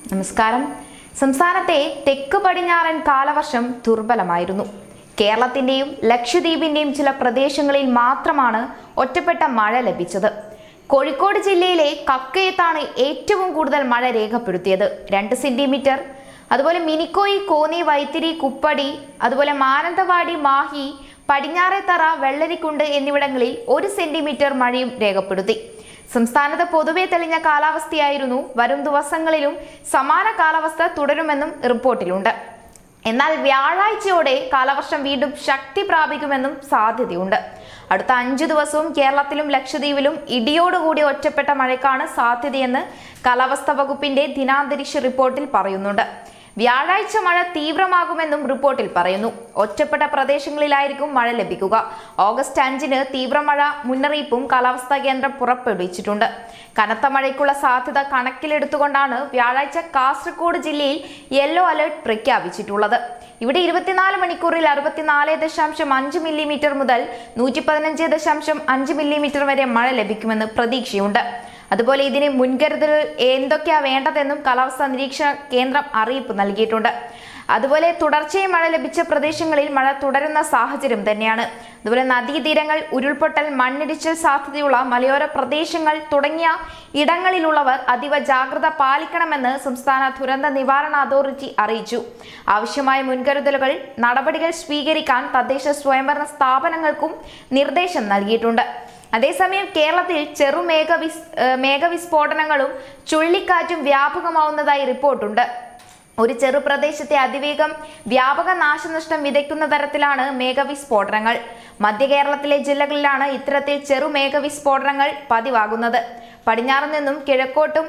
നമസ്കാരം സംസ്ഥാനത്തെ തെക്ക് പടിഞ്ഞാറൻ കാലവർഷം ദുർബലമായിരുന്നു കേരളത്തിന്റെയും ലക്ഷദ്വീപിന്റെയും ചില പ്രദേശങ്ങളിൽ മാത്രമാണ് ഒറ്റപ്പെട്ട മഴ ലഭിച്ചത് കോഴിക്കോട് ജില്ലയിലെ കക്കയത്താണ് ഏറ്റവും കൂടുതൽ മഴ രേഖപ്പെടുത്തിയത് രണ്ട് സെന്റിമീറ്റർ അതുപോലെ മിനിക്കോയി കോന്നി വൈത്തിരി കുപ്പടി അതുപോലെ മാനന്തവാടി മാഹി പടിഞ്ഞാറേത്തറ വെള്ളരിക്കുണ്ട് എന്നിവിടങ്ങളിൽ ഒരു സെന്റിമീറ്റർ മഴയും രേഖപ്പെടുത്തി സംസ്ഥാനത്ത് പൊതുവെ തെളിഞ്ഞ കാലാവസ്ഥയായിരുന്നു വരും ദിവസങ്ങളിലും സമാന കാലാവസ്ഥ തുടരുമെന്നും റിപ്പോർട്ടിലുണ്ട് എന്നാൽ വ്യാഴാഴ്ചയോടെ കാലവർഷം വീണ്ടും ശക്തി പ്രാപിക്കുമെന്നും സാധ്യതയുണ്ട് അടുത്ത അഞ്ചു ദിവസവും കേരളത്തിലും ലക്ഷദ്വീപിലും ഇടിയോടുകൂടി ഒറ്റപ്പെട്ട മഴയ്ക്കാണ് സാധ്യതയെന്ന് കാലാവസ്ഥാ വകുപ്പിന്റെ ദിനാന്തരീക്ഷ റിപ്പോർട്ടിൽ പറയുന്നുണ്ട് വ്യാഴാഴ്ച മഴ തീവ്രമാകുമെന്നും റിപ്പോർട്ടിൽ പറയുന്നു ഒറ്റപ്പെട്ട പ്രദേശങ്ങളിലായിരിക്കും മഴ ലഭിക്കുക ഓഗസ്റ്റ് അഞ്ചിന് തീവ്രമഴ മുന്നറിയിപ്പും കാലാവസ്ഥാ കേന്ദ്രം പുറപ്പെടുവിച്ചിട്ടുണ്ട് കനത്ത മഴയ്ക്കുള്ള സാധ്യത കണക്കിലെടുത്തുകൊണ്ടാണ് വ്യാഴാഴ്ച കാസർഗോഡ് ജില്ലയിൽ യെല്ലോ അലർട്ട് പ്രഖ്യാപിച്ചിട്ടുള്ളത് ഇവിടെ ഇരുപത്തിനാല് മണിക്കൂറിൽ അറുപത്തിനാല് ദശാംശം അഞ്ച് മില്ലിമീറ്റർ മുതൽ നൂറ്റി പതിനഞ്ച് ദശാംശം അഞ്ച് മില്ലിമീറ്റർ വരെ മഴ ലഭിക്കുമെന്ന് പ്രതീക്ഷയുണ്ട് അതുപോലെ ഇതിന് മുൻകരുതൽ എന്തൊക്കെയാ വേണ്ടതെന്നും കാലാവസ്ഥാ നിരീക്ഷണ കേന്ദ്രം അറിയിപ്പ് നൽകിയിട്ടുണ്ട് അതുപോലെ തുടർച്ചയായി മഴ ലഭിച്ച പ്രദേശങ്ങളിൽ മഴ തുടരുന്ന സാഹചര്യം തന്നെയാണ് അതുപോലെ നദീതീരങ്ങൾ ഉരുൾപൊട്ടൽ മണ്ണിടിച്ചിൽ സാധ്യതയുള്ള മലയോര പ്രദേശങ്ങൾ തുടങ്ങിയ ഇടങ്ങളിലുള്ളവർ അതീവ ജാഗ്രത പാലിക്കണമെന്ന് സംസ്ഥാന ദുരന്ത നിവാരണ അതോറിറ്റി അറിയിച്ചു ആവശ്യമായ മുൻകരുതലുകൾ നടപടികൾ സ്വീകരിക്കാൻ തദ്ദേശ സ്വയംഭരണ സ്ഥാപനങ്ങൾക്കും നിർദ്ദേശം നൽകിയിട്ടുണ്ട് അതേസമയം കേരളത്തിൽ ചെറുമേഘ വിസ് ഏഹ് മേഘവിസ്ഫോടനങ്ങളും ചുഴലിക്കാറ്റും വ്യാപകമാവുന്നതായി റിപ്പോർട്ടുണ്ട് ഒരു ചെറുപ്രദേശത്തെ അതിവേഗം വ്യാപക നാശനഷ്ടം വിതയ്ക്കുന്ന തരത്തിലാണ് മേഘവിസ്ഫോടനങ്ങൾ മധ്യ കേരളത്തിലെ ജില്ലകളിലാണ് ഇത്തരത്തിൽ ചെറുമേഘവിസ്ഫോടനങ്ങൾ പതിവാകുന്നത് പടിഞ്ഞാറ് നിന്നും കിഴക്കോട്ടും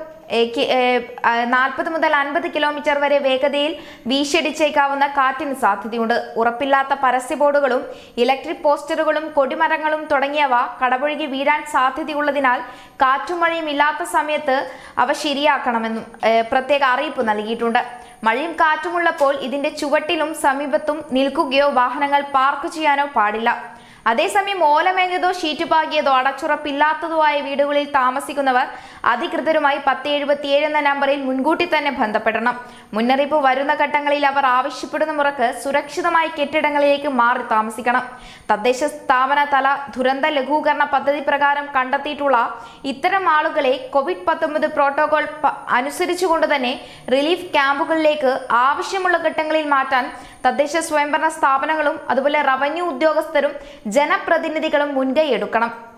നാൽപ്പത് മുതൽ അൻപത് കിലോമീറ്റർ വരെ വേഗതയിൽ വീശിയടിച്ചേക്കാവുന്ന കാറ്റിന് സാധ്യതയുണ്ട് ഉറപ്പില്ലാത്ത പരസ്യ ബോർഡുകളും ഇലക്ട്രിക് പോസ്റ്ററുകളും കൊടിമരങ്ങളും തുടങ്ങിയവ കടപുഴകി വീഴാൻ സാധ്യതയുള്ളതിനാൽ കാറ്റും മഴയും ഇല്ലാത്ത സമയത്ത് അവ ശരിയാക്കണമെന്നും ഏഹ്, പ്രത്യേക അറിയിപ്പ് നൽകിയിട്ടുണ്ട് മഴയും കാറ്റുമുള്ളപ്പോൾ ഇതിന്റെ ചുവട്ടിലും സമീപത്തും നിൽക്കുകയോ വാഹനങ്ങൾ പാർക്ക് ചെയ്യാനോ പാടില്ല അതേസമയം ഓലമേഞ്ഞതോ ഷീറ്റ് പാകിയതോ അടച്ചുറപ്പില്ലാത്തതോ ആയ വീടുകളിൽ താമസിക്കുന്നവർ അധികൃതരുമായി പത്ത് എഴുപത്തിയേഴ് എന്ന നമ്പറിൽ മുൻകൂട്ടി തന്നെ ബന്ധപ്പെടണം മുന്നറിയിപ്പ് വരുന്ന ഘട്ടങ്ങളിൽ അവർ ആവശ്യപ്പെടുന്ന മുറക്ക് സുരക്ഷിതമായി കെട്ടിടങ്ങളിലേക്ക് മാറി താമസിക്കണം തദ്ദേശ സ്ഥാപന തല ദുരന്ത ലഘൂകരണ പദ്ധതി പ്രകാരം കണ്ടെത്തിയിട്ടുള്ള ഇത്തരം ആളുകളെ കോവിഡ് പത്തൊമ്പത് പ്രോട്ടോകോൾ പ- അനുസരിച്ചുകൊണ്ട് തന്നെ റിലീഫ് ക്യാമ്പുകളിലേക്ക് ആവശ്യമുള്ള ഘട്ടങ്ങളിൽ മാറ്റാൻ തദ്ദേശ സ്വയംഭരണ സ്ഥാപനങ്ങളും അതുപോലെ റവന്യൂ ഉദ്യോഗസ്ഥരും ജനപ്രതിനിധികളും മുൻകൈ എടുക്കണം